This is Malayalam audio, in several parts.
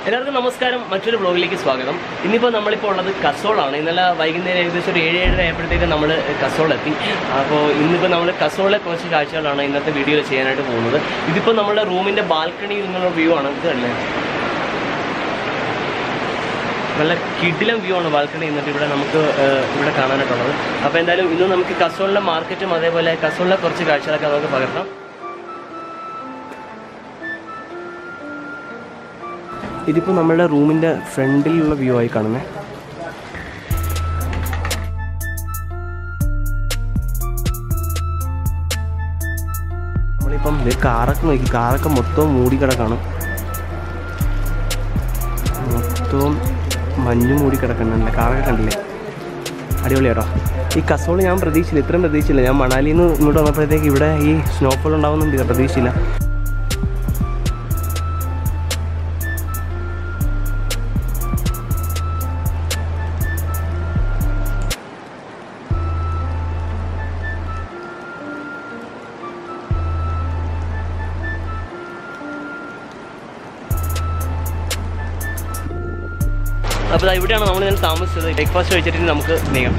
എല്ലാവർക്കും നമസ്കാരം മറ്റൊരു ബ്ലോഗിലേക്ക് സ്വാഗതം ഇന്നിപ്പോൾ നമ്മളിപ്പോൾ ഉള്ളത് കസോളാണ് ഇന്നലെ വൈകുന്നേരം ഏകദേശം ഒരു ഏഴ് ഏഴര ആയപ്പോഴത്തേക്ക് നമ്മൾ കസോൾ എത്തി അപ്പോൾ ഇന്നിപ്പോൾ നമ്മൾ കസോളിലെ കുറച്ച് കാഴ്ചകളാണ് ഇന്നത്തെ വീഡിയോയിൽ ചെയ്യാനായിട്ട് പോകുന്നത് ഇതിപ്പോൾ നമ്മുടെ റൂമിൻ്റെ ബാൽക്കണിയിൽ നിന്നുള്ള വ്യൂ ആണ് ഇത് അല്ലേ നല്ല കിടിലം വ്യൂ ആണ് ബാൽക്കണി എന്നിട്ട് ഇവിടെ നമുക്ക് ഏഹ്, ഇവിടെ കാണാനായിട്ടുള്ളത് അപ്പോൾ എന്തായാലും ഇന്ന് നമുക്ക് കസോളിലെ മാർക്കറ്റും അതേപോലെ കസോളിലെ കുറച്ച് കാഴ്ചകളൊക്കെ നമുക്ക് പകർത്താം ഇതിപ്പോൾ നമ്മുടെ റൂമിൻ്റെ ഫ്രണ്ടിലുള്ള വ്യൂ ആയി കാണുന്നത് നമ്മളിപ്പം ഇത് കാറൊക്കെ നോക്കി കാറൊക്കെ മൊത്തം മൂടി കിടക്കാണ് മൊത്തവും മഞ്ഞ് മൂടി കിടക്കുന്നുണ്ട് കാറൊക്കെ കണ്ടില്ലേ അടിപൊളിയാട്ടോ ഈ കസോള് ഞാൻ പ്രതീക്ഷിച്ചില്ല ഇത്രയും പ്രതീക്ഷിച്ചില്ല ഞാൻ മണാലിയിൽ നിന്ന് ഇങ്ങോട്ട് വന്നപ്പോഴത്തേക്ക് ഇവിടെ ഈ സ്നോഫോൾ ഉണ്ടാവുന്നുണ്ട് പ്രതീക്ഷിച്ചില്ല അപ്പോൾ ദാ ഇവിടെയാണ് നമ്മൾ ഇന്നലെ താമസിച്ചത് ബ്രേക്ക്ഫാസ്റ്റ് കഴിച്ചിട്ട് നമുക്ക് നീങ്ങാം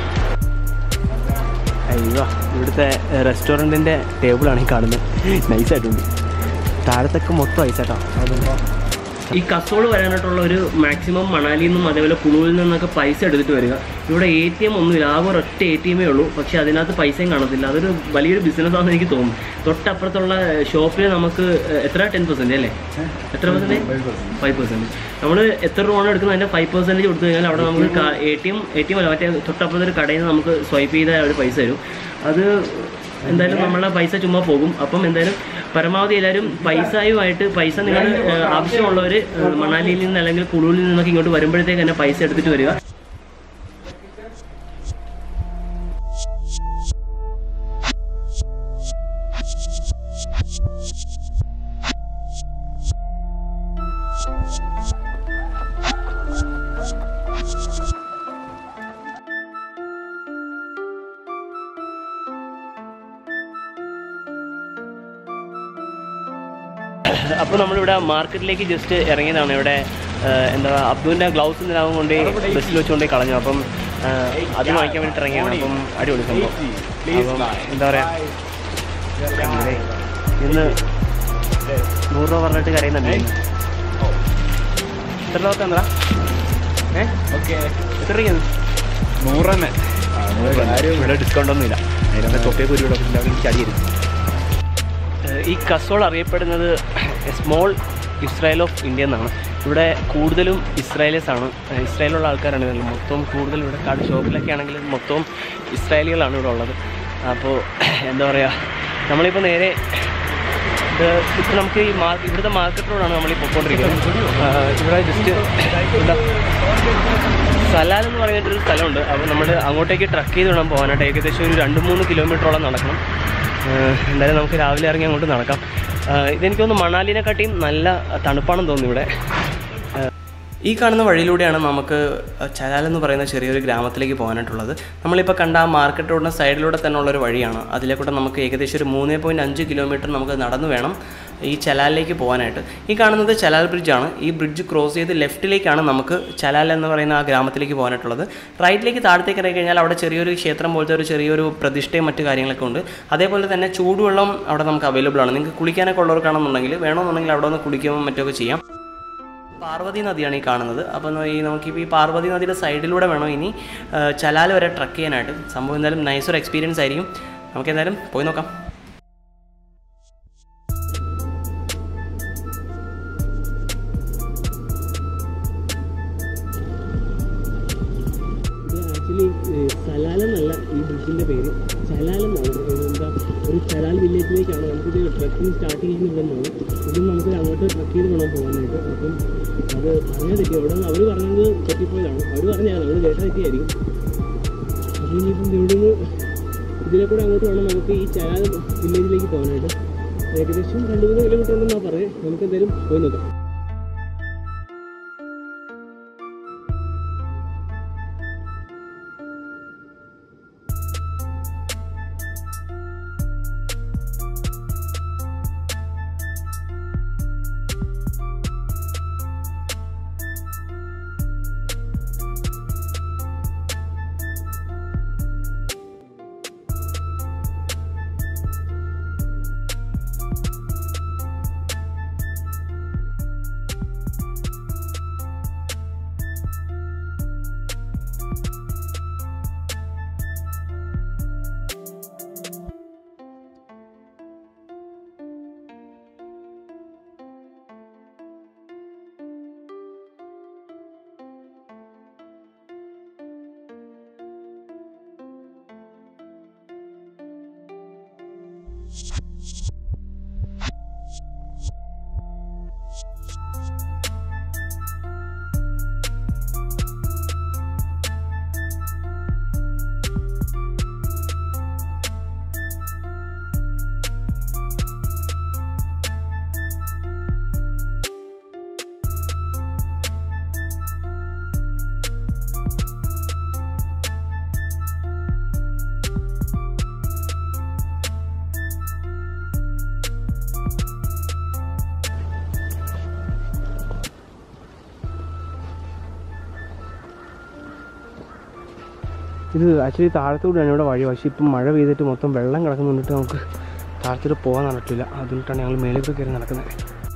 അയ്യോ ഇവിടുത്തെ റെസ്റ്റോറൻറ്റിൻ്റെ ടേബിളാണ് ഈ കാണുന്നത് നൈസായിട്ടുണ്ട് താഴത്തൊക്കെ മൊത്തം ഐസാട്ടോ ഈ കസോള് വരാനായിട്ടുള്ള ഒരു മാക്സിമം മണാലിയിൽ നിന്നും അതേപോലെ കുളുവിൽ നിന്നൊക്കെ പൈസ എടുത്തിട്ട് വരിക ഇവിടെ എ ടി എം ഒന്നുമില്ല ആകെ ഒരൊറ്റ എ ടി എമ്മേ ഉള്ളൂ പക്ഷെ അതിനകത്ത് പൈസയും കാണത്തില്ല അതൊരു വലിയൊരു ബിസിനസ് ആണെന്ന് എനിക്ക് തോന്നുന്നു തൊട്ടപ്പുറത്തുള്ള ഷോപ്പിൽ നമുക്ക് എത്ര ടെൻ പെർസെൻറ്റ് അല്ലേ എത്ര പെർസെൻറ്റ് ഫൈവ് പെർസെൻറ്റ് നമ്മൾ എത്ര ലോൺ എടുക്കുന്നു അതിൻ്റെ ഫൈവ് പെർസെൻറ്റേജ് കൊടുത്തു കഴിഞ്ഞാൽ അവിടെ നമുക്ക് A T M A T M അല്ല മറ്റേ തൊട്ടപ്പുറത്തെ ഒരു കടയിൽ നിന്ന് നമുക്ക് സ്വൈപ്പ് ചെയ്താൽ അവർ പൈസ തരും അത് എന്തായാലും നമ്മളെ പൈസ ചുമ്മാ പോകും അപ്പം എന്തായാലും പരമാവധി എല്ലാവരും പൈസയുമായിട്ട് പൈസ നിങ്ങൾ ആവശ്യമുള്ളവർ മണാലിയിൽ നിന്ന് അല്ലെങ്കിൽ കുളുവിൽ നിന്നൊക്കെ ഇങ്ങോട്ട് വരുമ്പോഴത്തേക്ക് തന്നെ പൈസ എടുത്തിട്ട് വരിക അപ്പോൾ നമ്മളിവിടെ മാർക്കറ്റിലേക്ക് ജസ്റ്റ് ഇറങ്ങിയതാണ് ഇവിടെ ആ, എന്താ അബ്ദുവിൻ്റെ ഗ്ലൗസ് എന്തിനാവും കൊണ്ട് ബസ്സിൽ വെച്ചുകൊണ്ട് കളഞ്ഞു അപ്പം ആ, അത് വാങ്ങിക്കാൻ വേണ്ടിയിട്ട് ഇറങ്ങിയാണ് അപ്പം അടിപൊളി സംഭവം അപ്പം എന്താ പറയുക ഇന്ന് നൂറ് രൂപ പറഞ്ഞിട്ട് കരയുന്നുണ്ട് ഇന്ന്. എത്ര രൂപ എന്താ ഏ ഓക്കെ എത്ര രൂപയ്ക്കാണ് നൂറ് തന്നെ ഇവിടെ ഡിസ്കൗണ്ട് ഒന്നുമില്ല അതിനകത്ത് തൊട്ടേക്ക് ഒരു എനിക്ക് അടിയിരുന്നു ഈ കസോൾ അറിയപ്പെടുന്നത് സ്മോൾ ഇസ്രായേൽ ഓഫ് ഇന്ത്യ എന്നാണ് ഇവിടെ കൂടുതലും ഇസ്രായേലീസ് ആണ് ഏഹ് ഇസ്രായേലുള്ള ആൾക്കാരാണ് ഇതിൽ മൊത്തം കൂടുതൽ ഇവിടെ കട ഷോപ്പിലൊക്കെ ആണെങ്കിൽ മൊത്തം ഇസ്രായേലികളാണ് ഇവിടെ ഉള്ളത് അപ്പോൾ എന്താ പറയുക നമ്മളിപ്പോൾ നേരെ ഇത് ഇപ്പോൾ നമുക്ക് ഈ മാർക്ക് ഇവിടുത്തെ മാർക്കറ്റിലൂടെയാണ് നമ്മൾ ഈ പൊയ്ക്കൊണ്ടിരിക്കുന്നത് ആഹ് ഇവിടെ ജസ്റ്റ് എന്താ സലാൽ എന്ന് പറഞ്ഞിട്ടൊരു സ്ഥലമുണ്ട് അപ്പോൾ നമ്മൾ അങ്ങോട്ടേക്ക് ട്രക്ക് ചെയ്ത് വേണം പോകാനായിട്ട് ഏകദേശം ഒരു രണ്ട് മൂന്ന് കിലോമീറ്ററോളം നടക്കണം ഏഹ് എന്തായാലും നമുക്ക് രാവിലെ ഇറങ്ങി അങ്ങോട്ട് നടക്കാം ഏഹ് ഇതെനിക്ക് തോന്നുന്നു മണാലിനെക്കാട്ടിയും നല്ല തണുപ്പാണെന്ന് തോന്നുന്നു ഇവിടെ ഏഹ് ഈ കാണുന്ന വഴിയിലൂടെയാണ് നമുക്ക് ചലാൽ എന്ന് പറയുന്ന ചെറിയൊരു ഗ്രാമത്തിലേക്ക് പോകാനായിട്ടുള്ളത് നമ്മളിപ്പോൾ കണ്ട ആ മാർക്കറ്റ് റോഡിൻ്റെ സൈഡിലൂടെ തന്നെ ഉള്ളൊരു വഴിയാണ് അതിലേക്കൂടെ നമുക്ക് ഏകദേശം ഒരു മൂന്ന് പോയിൻറ്റ് അഞ്ച് കിലോമീറ്റർ നമുക്ക് നടന്നു വേണം ഈ ചലാലിലേക്ക് പോകാനായിട്ട് ഈ കാണുന്നത് ചലാൽ ബ്രിഡ്ജാണ് ഈ ബ്രിഡ്ജ് ക്രോസ് ചെയ്ത് ലെഫ്റ്റിലേക്കാണ് നമുക്ക് ചലാൽ എന്ന് പറയുന്ന ആ ഗ്രാമത്തിലേക്ക് പോകാനായിട്ടുള്ളത് റൈറ്റിലേക്ക് താഴത്തേക്ക് ഇറങ്ങി കഴിഞ്ഞാൽ അവിടെ ചെറിയൊരു ക്ഷേത്രം പോലത്തെ ഒരു ചെറിയൊരു പ്രതിഷ്ഠയും മറ്റു കാര്യങ്ങളൊക്കെ ഉണ്ട് അതേപോലെ തന്നെ ചൂടുവെള്ളം അവിടെ നമുക്ക് അവൈലബിൾ ആണ് നിങ്ങൾക്ക് കുളിക്കാനൊക്കെ ഉള്ളവർക്കാണെന്നുണ്ടെങ്കിൽ വേണമെന്നുണ്ടെങ്കിൽ അവിടെ ഒന്ന് കുടിക്കുകയും മറ്റൊക്കെ ചെയ്യാം പാർവതി നദിയാണ് ഈ കാണുന്നത് അപ്പോൾ ഈ നമുക്കിപ്പോൾ ഈ പാർവതി നദിയുടെ സൈഡിലൂടെ വേണം ഇനി ആ, ചലാൽ വരെ ട്രക്ക് ചെയ്യാനായിട്ട് സംഭവം എന്തായാലും നൈസൊരു എക്സ്പീരിയൻസ് ആയിരിക്കും നമുക്ക് എന്തായാലും പോയി നോക്കാം ആക്ച്വലി സലാലെന്നല്ല ഈ ബ്രിഡ്ജിൻ്റെ പേര് ചലാലെന്നാണ് എന്താ ഒരു ചലാൽ വില്ലേജിലേക്കാണ് നമുക്കിത് ട്രക്കിംഗ് സ്റ്റാർട്ട് ചെയ്യുന്നുണ്ടെന്നാണ് ഇതും നമുക്ക് അങ്ങോട്ട് ട്രക്ക് ചെയ്ത് വേണം പോകാനായിട്ട് അപ്പം അത് അങ്ങനെ തെറ്റി അവിടെ നിന്ന് അവർ പറഞ്ഞത് തെറ്റിപ്പോയതാണ് അവർ പറഞ്ഞതാണ് നമ്മൾ ഡേറ്റ തെറ്റിയായിരിക്കും അപ്പം ഇനിയിപ്പം ഇവിടെ നിന്ന് ഇതിലെ കൂടെ അങ്ങോട്ട് വേണം നമുക്ക് ഈ ചലാൽ വില്ലേജിലേക്ക് പോകാനായിട്ട് ഏകദേശം രണ്ട് മൂന്ന് കിലോമീറ്റർ ഉണ്ടെന്നാണ് പറയുന്നത് നമുക്ക് എന്തായാലും പോയി നോക്കാം ഇത് ആക്ച്വലി താഴത്തൂടെയാണ് ഇവിടെ വഴി പക്ഷേ ഇപ്പം മഴ പെയ്തിട്ട് മൊത്തം വെള്ളം കിടക്കുന്നുണ്ടിട്ട് നമുക്ക് താഴത്തോട്ട് പോകാൻ നടക്കില്ല അതുകൊണ്ടാണ് ഞങ്ങൾ മേലെ കൂടെ കയറി നടക്കുന്നത്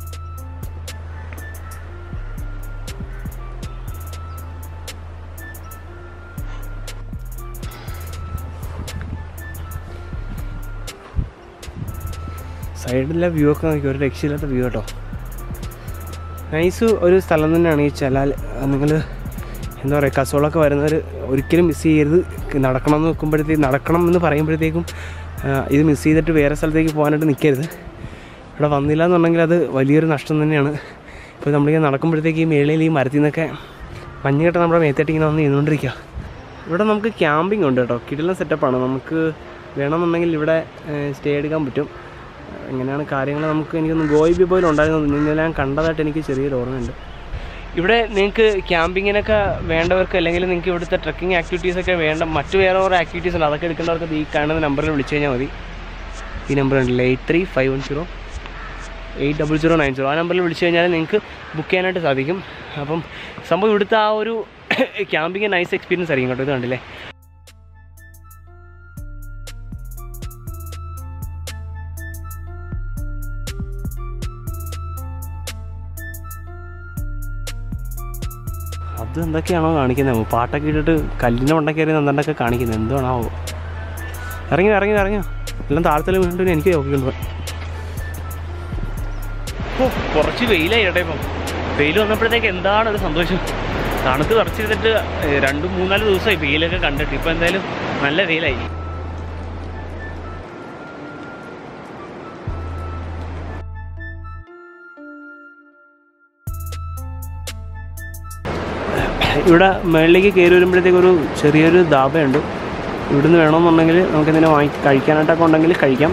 സൈഡിലെ വ്യൂ ഒക്കെ നോക്കി ഒരു രക്ഷയില്ലാത്ത വ്യൂ കേട്ടോ നൈസ് ഒരു സ്ഥലം തന്നെയാണ് ഈ ചലാൽ നിങ്ങൾ എന്താ പറയുക കസോളൊക്കെ വരുന്നവർ ഒരിക്കലും മിസ് ചെയ്യരുത് നടക്കണം എന്ന് വെക്കുമ്പോഴത്തേക്ക് നടക്കണം എന്ന് പറയുമ്പോഴത്തേക്കും ആ, ഇത് മിസ് ചെയ്തിട്ട് വേറെ സ്ഥലത്തേക്ക് പോകാനായിട്ട് നിൽക്കരുത് ഇവിടെ വന്നില്ല എന്നുണ്ടെങ്കിൽ അത് വലിയൊരു നഷ്ടം തന്നെയാണ് ഇപ്പോൾ നമ്മളിങ്ങനെ നടക്കുമ്പോഴത്തേക്ക് ഈ മേളയിൽ ഈ മരത്തിൽ നിന്നൊക്കെ മഞ്ഞുകെട്ട നമ്മുടെ മേത്തേട്ട് ഇങ്ങനെ വന്ന് ചെയ്തുകൊണ്ടിരിക്കുക ഇവിടെ നമുക്ക് ക്യാമ്പിംഗ് ഉണ്ട് കേട്ടോ കിടിലൻ സെറ്റപ്പാണ് നമുക്ക് വേണമെന്നുണ്ടെങ്കിൽ ഇവിടെ സ്റ്റേ എടുക്കാൻ പറ്റും എങ്ങനെയാണ് കാര്യങ്ങൾ നമുക്ക് എനിക്കൊന്ന് ഗോയ് ബിബോയിൽ ഉണ്ടായിരുന്നു ഇന്നലെ ഞാൻ കണ്ടതായിട്ട് എനിക്ക് ചെറിയൊരു ഓർമ്മയുണ്ട് ഇവിടെ നിങ്ങൾക്ക് ക്യാമ്പിങ്ങിനൊക്കെ വേണ്ടവർക്ക് അല്ലെങ്കിൽ നിങ്ങൾക്ക് ഇവിടുത്തെ ട്രക്കിംഗ് ആക്ടിവിറ്റീസ് ഒക്കെ വേണ്ട മറ്റു വേറെ ഓരോ ആക്ടിവിറ്റീസ് ഉണ്ട് അതൊക്കെ എടുക്കേണ്ടവർക്ക് ഈ കാണുന്ന നമ്പറിൽ വിളിച്ചു കഴിഞ്ഞാൽ മതി ഈ നമ്പർ ഉണ്ടല്ലോ eight three five one zero eight double zero nine zero ആ നമ്പറിൽ വിളിച്ചു കഴിഞ്ഞാൽ നിങ്ങൾക്ക് ബുക്ക് ചെയ്യാനായിട്ട് സാധിക്കും അപ്പം സംഭവം ഇവിടുത്തെ ആ ഒരു ക്യാമ്പിങ് നൈസ് എക്സ്പീരിയൻസ് ആയിരിക്കും കേട്ടോ ഇത് കണ്ടില്ലേ അത് എന്തൊക്കെയാണോ കാണിക്കുന്നത് പാട്ടൊക്കെ ഇട്ടിട്ട് കല്ലിൻ്റെ മണ്ടൊക്കെ കയറി നന്നണ്ടൊക്കെ കാണിക്കുന്നത് എന്താണാവോ ഇറങ്ങി ഇറങ്ങി ഇറങ്ങി എല്ലാം താഴത്തിൽ വീണ്ടും എനിക്ക് നോക്കിക്കൊണ്ട് പോയി ഓ കുറച്ച് വെയിലായി ചേട്ടാ ഇപ്പം വെയിൽ വന്നപ്പോഴത്തേക്ക് എന്താണ് ഒരു സന്തോഷം തണുത്ത് തറച്ചിരുന്നിട്ട് രണ്ട് മൂന്നാല് ദിവസമായി വെയിലൊക്കെ കണ്ടിട്ട് ഇപ്പം എന്തായാലും നല്ല വെയിലായി ഇവിടെ മുകളിലേക്ക് കയറി വരുമ്പോഴത്തേക്ക് ഒരു ചെറിയൊരു ധാബയുണ്ട് ഇവിടുന്ന് വേണമെന്നുണ്ടെങ്കിൽ നമുക്ക് എന്തെങ്കിലും വാങ്ങി കഴിക്കാനായിട്ടൊക്കെ ഉണ്ടെങ്കിൽ കഴിക്കാം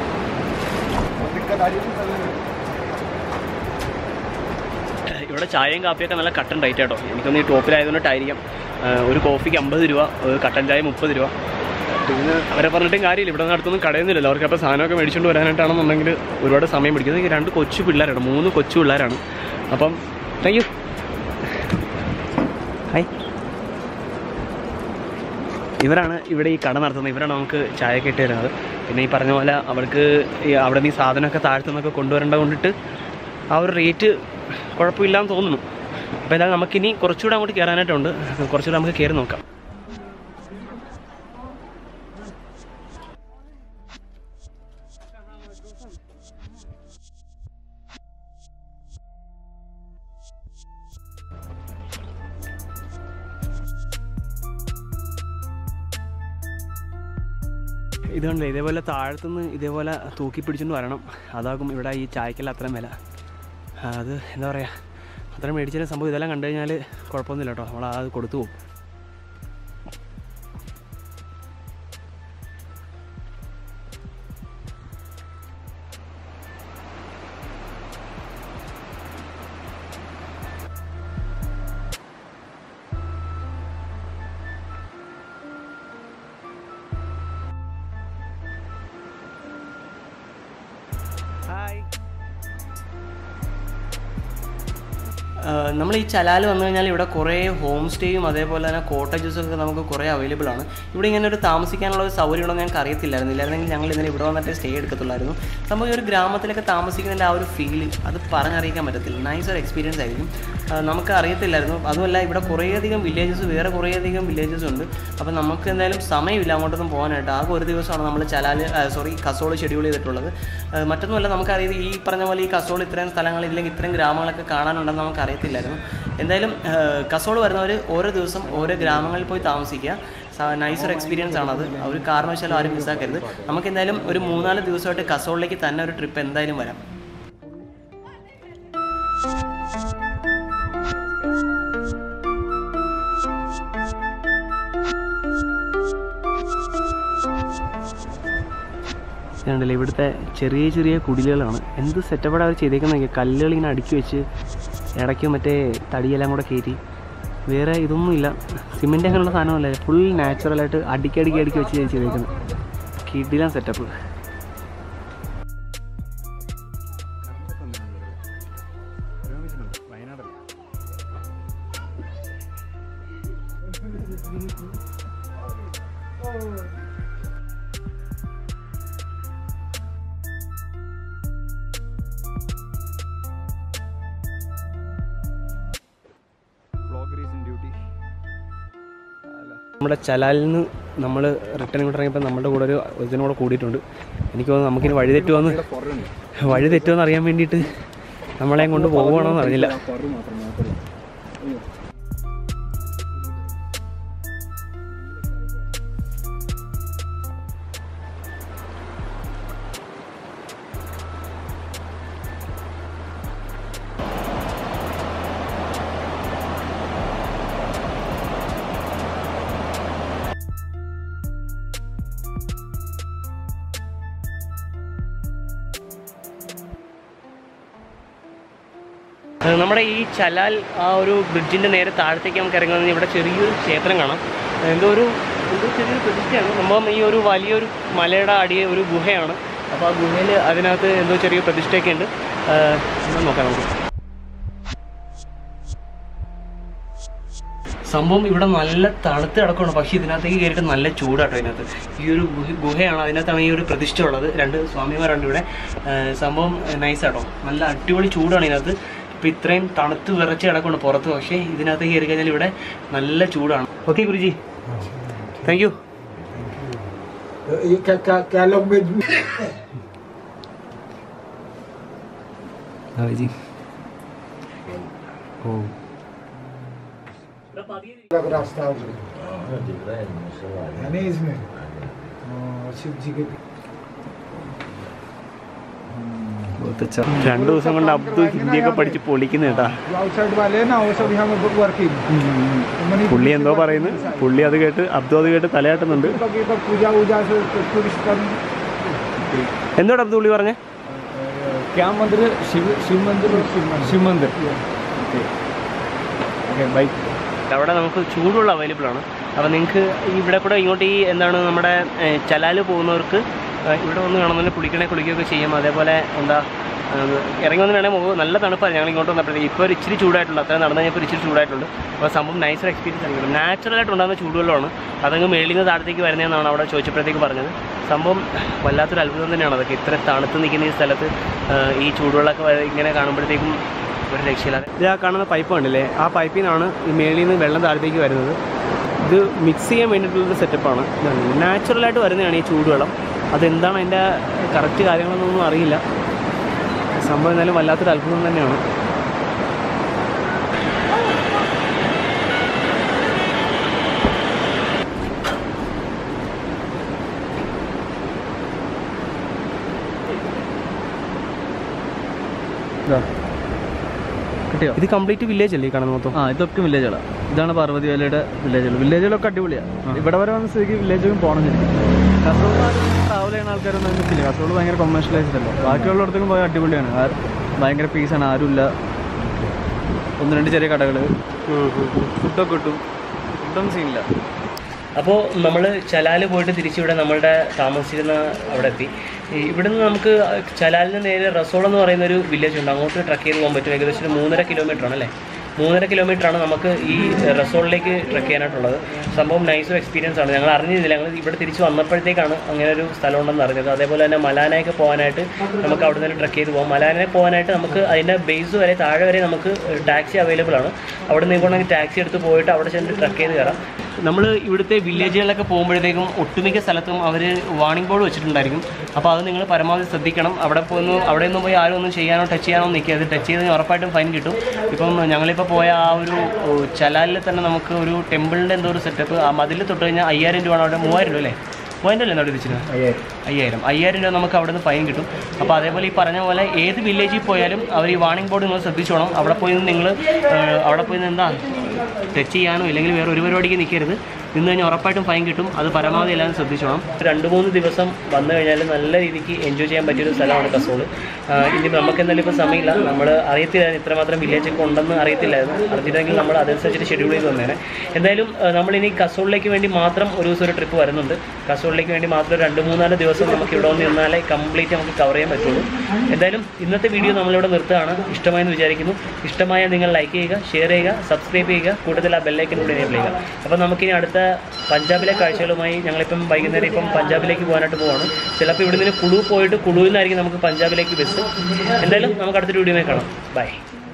ഇവിടെ ചായയും കാപ്പിയൊക്കെ നല്ല കട്ടൻ റേറ്റ് കേട്ടോ എനിക്കൊന്ന് ഈ ടോപ്പിലായതുകൊണ്ടിട്ടായിരിക്കാം ആ, ഒരു കോഫിക്ക് അമ്പത് രൂപ ഒരു കട്ടൻ ചായ മുപ്പത് രൂപ പിന്നെ അവരെ പറഞ്ഞിട്ടും കാര്യമില്ല ഇവിടെ നിന്ന് അടുത്തൊന്നും കടയൊന്നുമില്ലല്ലോ അവർക്ക് അപ്പോൾ സാധനമൊക്കെ മേടിച്ചുകൊണ്ട് വരാനായിട്ടാണെന്നുണ്ടെങ്കിൽ ഒരുപാട് സമയം പിടിക്കും ഇത് രണ്ട് കൊച്ചു പിള്ളേരാണ് മൂന്ന് കൊച്ചു പിള്ളേരാണ് അപ്പം താങ്ക് യു ഹായ് ഇവരാണ് ഇവിടെ ഈ കട നടത്തുന്നത് ഇവരാണ് നമുക്ക് ചായയൊക്കെ ഇട്ട് തരുന്നത് പിന്നെ ഈ പറഞ്ഞ പോലെ അവർക്ക് ഈ അവിടെ നിന്ന് ഈ സാധനമൊക്കെ താഴത്തു നിന്നൊക്കെ കൊണ്ടുവരേണ്ട കൊണ്ടിട്ട് ആ ഒരു റേറ്റ് കുഴപ്പമില്ലാന്ന് തോന്നുന്നു അപ്പോൾ എന്തായാലും നമുക്കിനി കുറച്ചുകൂടെ അങ്ങോട്ട് കയറാനായിട്ടുണ്ട് കുറച്ചുകൂടെ നമുക്ക് കയറി നോക്കാം ഇത് കണ്ടില്ലേ ഇതേപോലെ താഴത്തുനിന്ന് ഇതേപോലെ തൂക്കി പിടിച്ചുകൊണ്ട് വരണം അതാകും ഇവിടെ ഈ ചായക്കെല്ലാം അത്രയും വില ആ, അത് എന്താ പറയുക അത്രയും മേടിച്ചാലും സംഭവം ഇതെല്ലാം കണ്ടു കഴിഞ്ഞാൽ കുഴപ്പമൊന്നുമില്ല കേട്ടോ നമ്മൾ അത് കൊടുത്തു പോകും ഹായ് നമ്മൾ ഈ ചലാൽ വന്നു കഴിഞ്ഞാൽ ഇവിടെ കുറേ ഹോം സ്റ്റേയും അതേപോലെ തന്നെ കോട്ടേജസും ഒക്കെ നമുക്ക് കുറേ അവൈലബിൾ ആണ് ഇവിടെ ഇങ്ങനെ ഒരു താമസിക്കാനുള്ള ഒരു സൗകര്യം ഉണ്ടെന്ന് ഞങ്ങൾക്ക് അറിയത്തില്ലായിരുന്നു ഇല്ലായിരുന്നെങ്കിൽ ഞങ്ങൾ ഇന്നലെ ഇവിടെ വന്നിട്ട് സ്റ്റേ എടുക്കത്തുള്ളായിരുന്നു നമുക്ക് ഈ ഒരു ഗ്രാമത്തിലൊക്കെ താമസിക്കുന്നതിൻ്റെ ആ ഒരു ഫീല് അത് പറഞ്ഞറിയിക്കാൻ പറ്റത്തില്ല നൈസ് ഒരു എക്സ്പീരിയൻസ് ആയിരിക്കും ആ, നമുക്ക് അറിയത്തില്ലായിരുന്നു അതുമല്ല ഇവിടെ കുറേയധികം വില്ലേജസ് വേറെ കുറേയധികം വില്ലേജസ് ഉണ്ട് അപ്പോൾ നമുക്ക് എന്തായാലും സമയമില്ല അങ്ങോട്ടൊന്നും പോകാനായിട്ട് ആകെ ഒരു ദിവസമാണ് നമ്മൾ ചലാൽ സോറി കസോൾ ഷെഡ്യൂൾ ചെയ്തിട്ടുള്ളത് ആ, മറ്റൊന്നുമല്ല നമുക്കറിയാം ഈ പറഞ്ഞ പോലെ ഈ കസോൾ ഇത്രയും സ്ഥലങ്ങൾ ഇല്ലെങ്കിൽ ഇത്രയും ഗ്രാമങ്ങളൊക്കെ കാണാനുണ്ടെന്ന് നമുക്കറിയാം അറിയത്തില്ലായിരുന്നു എന്തായാലും കസോൾ വരുന്നവർ ഓരോ ദിവസം ഓരോ ഗ്രാമങ്ങളിൽ പോയി താമസിക്കുക നൈസർ എക്സ്പീരിയൻസ് ആണത് ഒരു കാരണവശാലും ആരും മിസ്സാക്കരുത് നമുക്ക് എന്തായാലും ഒരു മൂന്നാല് ദിവസമായിട്ട് കസോളിലേക്ക് തന്നെ ഒരു ട്രിപ്പ് എന്തായാലും വരാം ഉണ്ടല്ലോ ഇവിടുത്തെ ചെറിയ ചെറിയ കുടിലുകളാണ് എന്ത് സെറ്റപ്പാണ് അവർ ചെയ്തേക്കുന്നത് കല്ലുകൾ ഇങ്ങനെ അടുക്കി വെച്ച് ഇടയ്ക്ക് മറ്റേ തടിയെല്ലാം കൂടെ കയറ്റി വേറെ ഇതൊന്നുമില്ല സിമെൻ്റ് അങ്ങനെയുള്ള സാധനമല്ല ഫുൾ നാച്ചുറലായിട്ട് അടുക്കി അടുക്കി അടുക്കി വെച്ച് ചെയ്തേക്കുന്നത് കിടിലാൻ സെറ്റപ്പ് നമ്മുടെ ചലാലിൽ നിന്ന് നമ്മൾ റിട്ടേൺ ഇങ്ങോട്ട് ഇറങ്ങിയപ്പോൾ നമ്മുടെ കൂടെ ഒരു ഇതിനും കൂടെ കൂടിയിട്ടുണ്ട് എനിക്ക് തോന്നുന്നു നമുക്കിനി വഴി തെറ്റുമെന്ന് വഴി തെറ്റുമെന്ന് അറിയാൻ വേണ്ടിയിട്ട് നമ്മളെയും കൊണ്ട് പോകുവാണോ എന്ന് അറിഞ്ഞില്ല ഏഹ് നമ്മുടെ ഈ ചലാൽ ആ ഒരു ബ്രിഡ്ജിൻ്റെ നേരെ താഴത്തേക്ക് നമുക്ക് ഇറങ്ങുന്നത് ഇവിടെ ചെറിയൊരു ക്ഷേത്രം കാണാം എന്തോ ഒരു എന്തോ ചെറിയൊരു പ്രതിഷ്ഠയാണ് സംഭവം ഈ ഒരു വലിയൊരു മലയുടെ അടിയെ ഒരു ഗുഹയാണ് അപ്പോൾ ആ ഗുഹയിൽ അതിനകത്ത് എന്തോ ചെറിയ പ്രതിഷ്ഠയൊക്കെ ഉണ്ട് ഏഹ് ഒന്ന് നോക്കാം നമുക്ക് സംഭവം ഇവിടെ നല്ല തണുത്ത് കിടക്കുകയാണ് പക്ഷേ ഇതിനകത്തേക്ക് കയറിയിട്ട് നല്ല ചൂടാട്ടോ ഇതിനകത്ത് ഈ ഒരു ഗുഹ- ഗുഹയാണ് അതിനകത്താണ് ഈ ഒരു പ്രതിഷ്ഠ ഉള്ളത് രണ്ട് സ്വാമിമാരുണ്ട് ഇവിടെ ഏഹ് സംഭവം നൈസാട്ടോ നല്ല അടിപൊളി ചൂടാണ് ഇതിനകത്ത് ഇപ്പം ഇത്രയും തണുത്ത് വിറച്ച് കിടക്കുകയാണ് പുറത്ത് പക്ഷേ ഇതിനകത്ത് കയറി കഴിഞ്ഞാൽ ഇവിടെ നല്ല ചൂടാണ് ഓക്കെ ഗുരുജി താങ്ക് യു ये क्या क्या क्या लोग में ജി ഓ अलग रास्ता है उसमें है नहीं इसमें हाँ, शिव जी के രണ്ടു ദിവസം കൊണ്ട് അബ്ദു ഹിന്ദിയൊക്കെ പഠിച്ച് പൊളിക്കുന്ന കേട്ടാ जो आउटसाइड वाले हैं ना वो सब यहाँ में वर्किंग പുള്ളി എന്തോ പറയുന്നു പുള്ളി അത് കേട്ട് അബ്ദു അത് കേട്ട് തലയാട്ടുന്നുണ്ട് पूजा वूजा से टूरिस्ट कर എന്തോടാ അബ്ദു പുള്ളി പറഞ്ഞേ क्या मंदिर शिव शिव मंदिर और शिव मंदिर शिव मंदिर ഓക്കെ ബൈ അവിടെ നമുക്ക് ചൂടുള്ള അവൈലബിൾ ആണ് അപ്പോൾ നിങ്ങൾക്ക് ഇവിടെ കൂടെ ഇങ്ങോട്ട് ഈ എന്താണ് നമ്മുടെ ഏഹ്, ചലാല് പോകുന്നവർക്ക് ഏഹ്, ഇവിടെ വന്ന് വേണമെന്നുണ്ടെങ്കിൽ കുളിക്കണേ കുളിക്കുകയൊക്കെ ചെയ്യാം അതേപോലെ എന്താ ഏഹ്, ഇറങ്ങി വന്ന് വേണേൽ പോകും നല്ല തണുപ്പാണ് ഞങ്ങൾ ഇങ്ങോട്ട് വന്നപ്പോഴത്തേക്ക് ഇപ്പോൾ ഒരു ഇച്ചിരി ചൂടായിട്ടുള്ളൂ അത്രയും നടന്നു കഴിഞ്ഞപ്പോൾ ഒരു ഇച്ചിരി ചൂടായിട്ടുണ്ട് അപ്പോൾ സംഭവം നൈസർ എക്സ്പീരിയൻസ് ആയിരിക്കും നാച്ചുറലായിട്ട് ഉണ്ടാകുന്ന ചൂടുവെള്ളമാണ് അതങ്ങ് മേളിൽ നിന്ന് താഴത്തേക്ക് വരുന്നതെന്നാണ് അവിടെ ചോദിച്ചപ്പോഴത്തേക്ക് പറഞ്ഞത് സംഭവം വല്ലാത്തൊരു അത്ഭുതം തന്നെയാണ് അതൊക്കെ ഇത്ര തണുത്ത് നിൽക്കുന്ന ഈ സ്ഥലത്ത് ഏഹ്, ഈ ചൂടുവെള്ളമൊക്കെ വ- ഇങ്ങനെ കാണുമ്പോഴത്തേക്കും ഒരു രക്ഷയില്ലാതെ ഇത് ആ കാണുന്ന പൈപ്പ് കണ്ടില്ലേ ആ പൈപ്പിൽ നിന്നാണ് ഈ മേളിൽ നിന്ന് വെള്ളം താഴത്തേക്ക് വരുന്നത് ഇത് മിക്സ് ചെയ്യാൻ വേണ്ടിയിട്ടുള്ളൊരു സെറ്റപ്പാണ് നാച്ചുറലായിട്ട് വരുന്നതാണ് ഈ ചൂടുവെള്ളം അതെന്താണ് അതിൻ്റെ കറക്റ്റ് കാര്യങ്ങളൊന്നും അറിയില്ല സംഭവം എന്നാലും വല്ലാത്തൊരു അത്ഭുതം തന്നെയാണ് കിട്ടിയോ ഇത് കംപ്ലീറ്റ് വില്ലേജ് അല്ലേ ഈ കാണുന്ന മൊത്തം ആ ഇതൊക്കെ വില്ലേജുകളാണ് ഇതാണ് പാർവതി വേലയുടെ വില്ലേജുകൾ വില്ലേജുകളൊക്കെ അടിപൊളിയാണ് ഇവിടെ വരെ വന്ന സ്ഥിതിക്ക് വില്ലേജും പോകണം ശരിക്കും കാസർഗോഡ് ട്രാവൽ ചെയ്യുന്ന ആൾക്കാരൊന്നും അങ്ങനെ നിൽക്കില്ല കാസർഗോഡ് ഭയങ്കര കൊമേഴ്ഷ്യലൈസ്ഡ് അല്ലേ ബാക്കിയുള്ളിടത്തേക്കും പോയാൽ അടിപൊളിയാണ് ആ ഭയങ്കര പീസാണ് ആരുമില്ല ഒന്ന് രണ്ട് ചെറിയ കടകൾ ഫുഡൊക്കെ കിട്ടും ഫുഡൊന്നും സീനില്ല അപ്പോൾ നമ്മൾ ചലാല് പോയിട്ട് തിരിച്ചിവിടെ നമ്മളുടെ താമസിച്ചിരുന്ന അവിടെ എത്തി ഈ ഇവിടുന്ന് നമുക്ക് ചലാലിന് നേരെ റസോൾ എന്ന് പറയുന്ന ഒരു വില്ലേജ് ഉണ്ട് അങ്ങോട്ട് ട്രക്ക് ചെയ്ത് പോകാൻ പറ്റും ഏകദേശം ഒരു മൂന്നര കിലോമീറ്റർ ആണ് അല്ലേ മൂന്നര കിലോമീറ്റർ ആണ് നമുക്ക് ഈ റസോളിലേക്ക് ട്രക്ക് ചെയ്യാനായിട്ടുള്ളത് സംഭവം നൈസും എക്സ്പീരിയൻസ് ആണ് ഞങ്ങൾ അറിഞ്ഞിരുന്നില്ല ഞങ്ങൾ ഇവിടെ തിരിച്ച് വന്നപ്പോഴത്തേക്കാണ് അങ്ങനെ ഒരു സ്ഥലം ഉണ്ടെന്ന് അറിഞ്ഞത് അതേപോലെ തന്നെ മലാനയൊക്കെ പോകാനായിട്ട് നമുക്ക് അവിടെ നിന്ന് ട്രക്ക് ചെയ്ത് പോകാം മലാനെ പോകാനായിട്ട് നമുക്ക് അതിൻ്റെ ബേസ് വരെ താഴെ വരെ നമുക്ക് ടാക്സി അവൈലബിൾ ആണ് അവിടെ നിന്ന് ഇങ്ങോട്ടെങ്കിൽ ടാക്സി എടുത്ത് പോയിട്ട് അവിടെ ചെന്ന് ട്രക്ക് ചെയ്ത് കയറാം നമ്മൾ ഇവിടുത്തെ വില്ലേജുകളിലൊക്കെ പോകുമ്പോഴത്തേക്കും ഒട്ടുമിക്ക സ്ഥലത്തും അവർ വാണിംഗ് ബോർഡ് വെച്ചിട്ടുണ്ടായിരിക്കും അപ്പോൾ അത് നിങ്ങൾ പരമാവധി ശ്രദ്ധിക്കണം അവിടെ പോയി അവിടെ ഒന്നും പോയി ആരും ഒന്നും ചെയ്യാനോ ടച്ച് ചെയ്യാനോ നിൽക്കുക അത് ടച്ച് ചെയ്ത് ഉറപ്പായിട്ടും ഫൈൻ കിട്ടും ഇപ്പം ഞങ്ങളിപ്പോൾ പോയ ആ ഒരു ഓ, ചലാലിൽ തന്നെ നമുക്ക് ഒരു ടെമ്പിളിൻ്റെ എന്തോ ഒരു സെറ്റപ്പ് ആ മതിൽ തൊട്ട് കഴിഞ്ഞാൽ അയ്യായിരം രൂപ അവിടെ മൂവായിരം രൂപ അല്ലേ മൂവായിരം രൂപ അല്ലേ അവിടെ വെച്ചിരുന്നത് അയ്യായിരം അയ്യായിരം രൂപ നമുക്ക് അവിടെ നിന്ന് ഫൈൻ കിട്ടും അപ്പോൾ അതേപോലെ ഈ പറഞ്ഞ പോലെ ഏത് വില്ലേജിൽ പോയാലും അവർ ഈ വാണിംഗ് ബോർഡ് നിങ്ങൾ ശ്രദ്ധിച്ചോണം അവിടെ പോയി നിങ്ങൾ അവിടെ പോയി നിന്ന് എന്താ ടച്ച് ചെയ്യാനോ ഇല്ലെങ്കിൽ വേറെ ഒരു പരിപാടിക്ക് നിൽക്കരുത് നിന്ന് കഴിഞ്ഞാൽ ഉറപ്പായിട്ടും ഫൈൻ കിട്ടും അത് പരമാവധി എല്ലാവരും ശ്രദ്ധിച്ചോണം രണ്ട് മൂന്ന് ദിവസം വന്നു കഴിഞ്ഞാൽ നല്ല രീതിക്ക് എൻജോയ് ചെയ്യാൻ പറ്റിയൊരു സ്ഥലമാണ് കസോള് ഇനി നമുക്ക് എന്തായാലും ഇപ്പോൾ സമയമില്ല നമ്മൾ അറിയത്തില്ലായിരുന്നു ഇത്രമാത്രം വില്ലേജ് ഒക്കെ ഉണ്ടെന്ന് അറിയത്തില്ലായിരുന്നു അറിഞ്ഞിട്ടെങ്കിൽ നമ്മൾ അതനുസരിച്ചിട്ട് ഷെഡ്യൂൾ ചെയ്ത് വന്നേനെ എന്തായാലും ആ, നമ്മളിനി കസോളിലേക്ക് വേണ്ടി മാത്രം ഒരു ദിവസം ഒരു ട്രിപ്പ് വരുന്നുണ്ട് കസോളിലേക്ക് വേണ്ടി മാത്രം രണ്ട് മൂന്നാല് ദിവസം നമുക്ക് ഇവിടെ വന്ന് നിന്നാലേ കംപ്ലീറ്റ് നമുക്ക് കവർ ചെയ്യാൻ പറ്റുള്ളൂ എന്തായാലും ഇന്നത്തെ വീഡിയോ നമ്മളിവിടെ നിർത്തുകയാണ് ഇഷ്ടമായെന്ന് വിചാരിക്കുന്നു ഇഷ്ടമായ നിങ്ങൾ ലൈക്ക് ചെയ്യുക ഷെയർ ചെയ്യുക സബ്സ്ക്രൈബ് ചെയ്യുക കൂടുതൽ ആ ബെല്ലൈക്കൻ കൂടി എനേബിൾ ചെയ്യുക അപ്പോൾ നമുക്കിനി അടുത്ത പഞ്ചാബിലെ കാഴ്ചകളുമായി ഞങ്ങളിപ്പം വൈകുന്നേരം ഇപ്പം പഞ്ചാബിലേക്ക് പോകാനായിട്ട് പോവാണ് ചിലപ്പോൾ ഇവിടെ നിന്ന് കുളു പോയിട്ട് കുളുവിൽ നിന്നായിരിക്കും നമുക്ക് പഞ്ചാബിലേക്ക് ബസ് എന്തായാലും നമുക്ക് അടുത്തൊരു വീഡിയോയിൽ കാണാം ബൈ